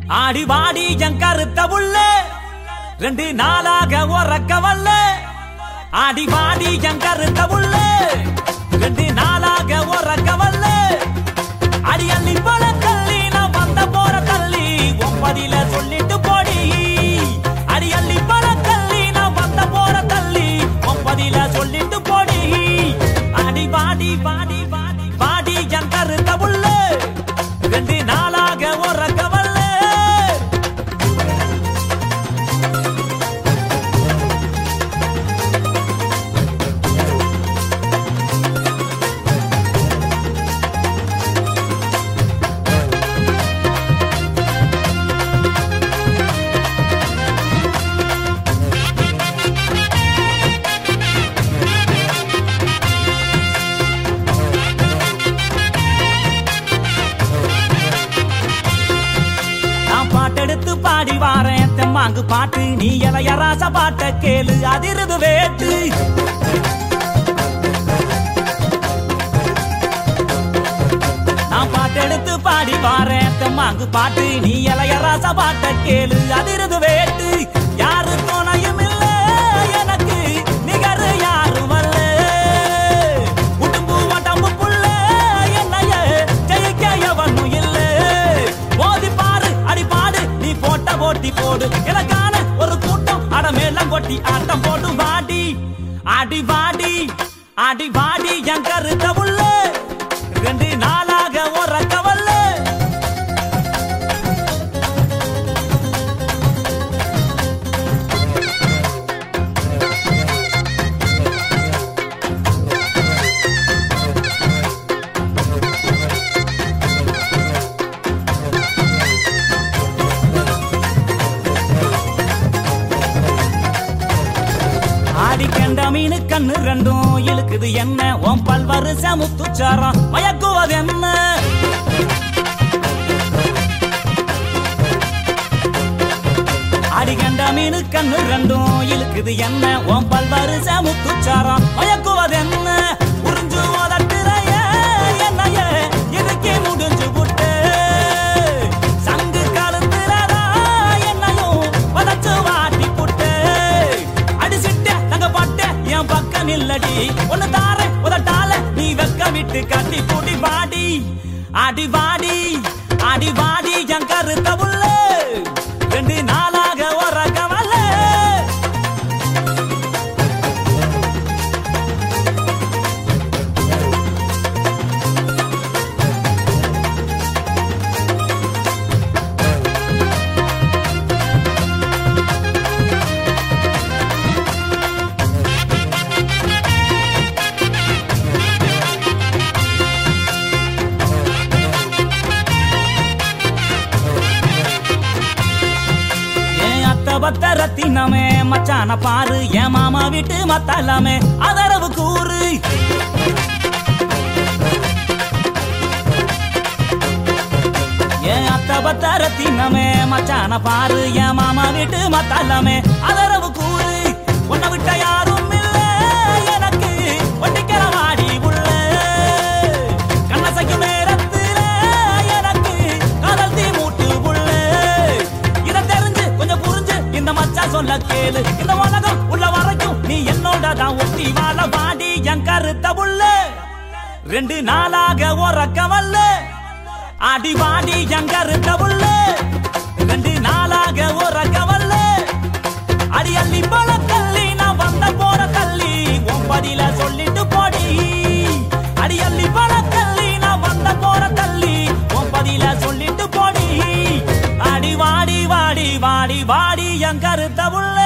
ஆடி வாடி என் கருத்த உள்ள ரெண்டு நாளாக உறக்க வல்ல ஆடி வாடி என் கருத்த உள்ள ரெண்டு நாளாக உறக்க வல்ல அடி அள்ளி பல தள்ளி நான் வந்த போற தள்ளி ஒன்பதில சொல்லிட்டு போடி அடி அள்ளி பல தள்ளி நான் வந்த போற தள்ளி ஒன்பதில சொல்லிட்டு போடி அடி வாடி வாடி வாடி வாடி என் கருத்த உள்ள ரெண்டு நாளாக உறக்க வல்ல நான் பாட்டெடுத்து பாடி வாரேன் தெம்மாங்கு பாட்டு நீ இளையராச பாட்ட கேளு அதிருது வேட்டு நான் பாட்டெடுத்து பாடி வாரேன் தெம்மாங்கு பாட்டு நீ இளையராச பாட்ட கேளு அதிருது வேட்டு யாரு துணையும் இல்ல எனக்கு நிகர் யாரும் அல்ல உடும்பு வடம்பு புள்ள என்னைய ஜெயிக்க எவனும் இல்ல மோதி பாரு அடி பாடு நீ போட்ட போட்டி போடு எனக்கான ஒரு கூட்டம் அட மேலம் கொட்டி ஆட்டம் போடு வாடி அடி வாடி அடி வாடி என் கருத்த உள்ள ரெண்டு நாளாக உறக்க வல்ல ஆடி கண்ட மீனு கண்ணு ரெண்டும் இழுக்குது என்ன உன் பல்வாறு சமுத்துச்சாரம் மயக்குவது என்ன ஆடி கண்ட மீனு கண்ணு ரெண்டும் இழுக்குது என்ன உன் பல்வாறு சமுத்துச்சாரம் மயக்குவது என்ன உறிஞ்சு உதட்டுறைய என்னைய இதுக்கே முடிஞ்சு புட்டு சங்கு கழுத்துறதா என்னையும் வதச்சு வாட்டி புட்டு அடிச்சிட்ட தங்க பட்ட என் பக்கம் நில்லடி ஒன்னு தார உதட்டால நீ வெக்க விட்டு கட்டி கூடி வாடி அடி வாடி அடி வாடி என் கருத்த உள்ள ரெண்டு நாளாக உறக்க வல்ல என் அத்த பத்த ரத்தினமே மச்சான பாரு என் மாமா வீட்டு மத்தலாமே அதரவு கூறு என் அத்த பத்த ரத்தினமே மச்சான பாரு என் மாமா வீட்டு மத்தலாமே அதரவு கூறு உன்னை விட்ட யாரும் இல்ல எனக்கு ஒட்டிக்கிற வாடி உள்ள கண்ணசைக்கும் நேரத்துல எனக்கு காதல் தீ மூட்டு உள்ள இத தெரிஞ்சு கொஞ்சம் புரிஞ்சு இந்த மச்சான் சொல்ல கேளு இந்த உலகம் உள்ள வரைக்கும் நீ என்னோட தான் ஒட்டி வாழ வாடி என் கருத்த உள்ள ரெண்டு நாளாக உறக்க வல்ல அடி வாடி என் கருத்த உள்ள ரெண்டு நாளாக உறக்க வல்ல அடி அள்ளி போல தள்ளி நான் வந்த போற தள்ளி ஒன்பதில சொல்லிட்டு போடி அடி அள்ளி போல தள்ளி நான் வந்த போற தள்ளி ஒன்பதில சொல்லிட்டு போடி அடி வாடி வாடி வாடி வாடி என் கருத்த உள்ள